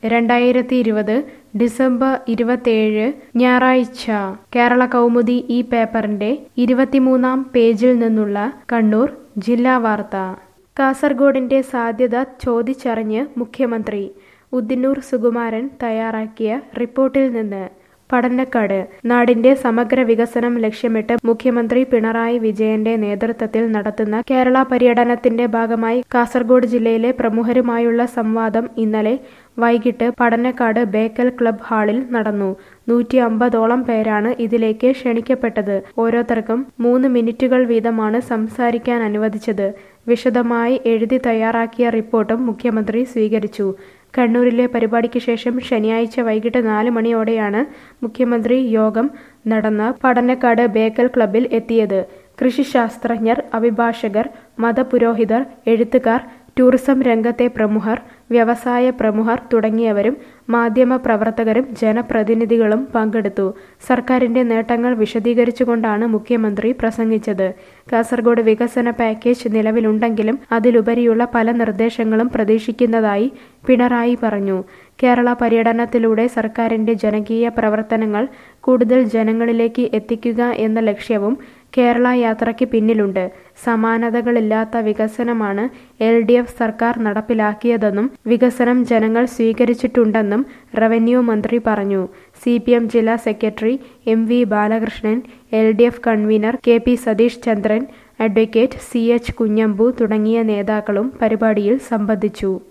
രണ്ടായിരത്തി ഇരുപത് ഡിസംബർ ഇരുപത്തേഴ് ഞായറാഴ്ച കേരള കൗമുദി ഈ പേപ്പറിന്റെ ഇരുപത്തിമൂന്നാം പേജിൽ നിന്നുള്ള കണ്ണൂർ ജില്ലാ വാർത്ത കാസർഗോഡിന്റെ സാധ്യത ചോദിച്ചറിഞ്ഞ് മുഖ്യമന്ത്രി ഉദിന്നൂർ സുകുമാരൻ തയ്യാറാക്കിയ റിപ്പോർട്ടിൽ നിന്ന് പഠനക്കാട് നാടിന്റെ സമഗ്ര വികസനം ലക്ഷ്യമിട്ട് മുഖ്യമന്ത്രി പിണറായി വിജയന്റെ നേതൃത്വത്തിൽ നടത്തുന്ന കേരള പര്യടനത്തിന്റെ ഭാഗമായി കാസർഗോഡ് ജില്ലയിലെ പ്രമുഖരുമായുള്ള സംവാദം ഇന്നലെ വൈകിട്ട് പഠനക്കാട് ബേക്കൽ ക്ലബ് ഹാളിൽ നടന്നു നൂറ്റി അമ്പതോളം പേരാണ് ഇതിലേക്ക് ക്ഷണിക്കപ്പെട്ടത് ഓരോരുത്തർക്കും മൂന്ന് മിനിറ്റുകൾ വീതമാണ് സംസാരിക്കാൻ അനുവദിച്ചത് വിശദമായി എഴുതി തയ്യാറാക്കിയ റിപ്പോർട്ടും മുഖ്യമന്ത്രി സ്വീകരിച്ചു കണ്ണൂരിലെ പരിപാടിക്ക് ശേഷം ശനിയാഴ്ച വൈകിട്ട് നാല് മണിയോടെയാണ് മുഖ്യമന്ത്രി യോഗം നടന്ന പഠനക്കാട് ബേക്കൽ ക്ലബിൽ എത്തിയത് കൃഷിശാസ്ത്രജ്ഞർ അഭിഭാഷകർ മതപുരോഹിതർ എഴുത്തുകാർ ടൂറിസം രംഗത്തെ പ്രമുഖർ വ്യവസായ പ്രമുഖർ തുടങ്ങിയവരും മാധ്യമ പ്രവർത്തകരും ജനപ്രതിനിധികളും പങ്കെടുത്തു സർക്കാരിന്റെ നേട്ടങ്ങൾ വിശദീകരിച്ചുകൊണ്ടാണ് മുഖ്യമന്ത്രി പ്രസംഗിച്ചത് കാസർഗോഡ് വികസന പാക്കേജ് നിലവിലുണ്ടെങ്കിലും അതിലുപരിയുള്ള പല നിർദ്ദേശങ്ങളും പ്രതീക്ഷിക്കുന്നതായി പിണറായി പറഞ്ഞു കേരള പര്യടനത്തിലൂടെ സർക്കാരിന്റെ ജനകീയ പ്രവർത്തനങ്ങൾ കൂടുതൽ ജനങ്ങളിലേക്ക് എത്തിക്കുക എന്ന ലക്ഷ്യവും കേരള യാത്രയ്ക്ക് പിന്നിലുണ്ട് സമാനതകളില്ലാത്ത വികസനമാണ് എൽ ഡി എഫ് സർക്കാർ നടപ്പിലാക്കിയതെന്നും വികസനം ജനങ്ങൾ സ്വീകരിച്ചിട്ടുണ്ടെന്നും റവന്യൂ മന്ത്രി പറഞ്ഞു സി പി എം ജില്ലാ secretary M V Balakrishnan L D F convener K P Satheesh Chandran advocate C H Kunhambu തുടങ്ങിയ നേതാക്കളും പരിപാടിയിൽ സംബന്ധിച്ചു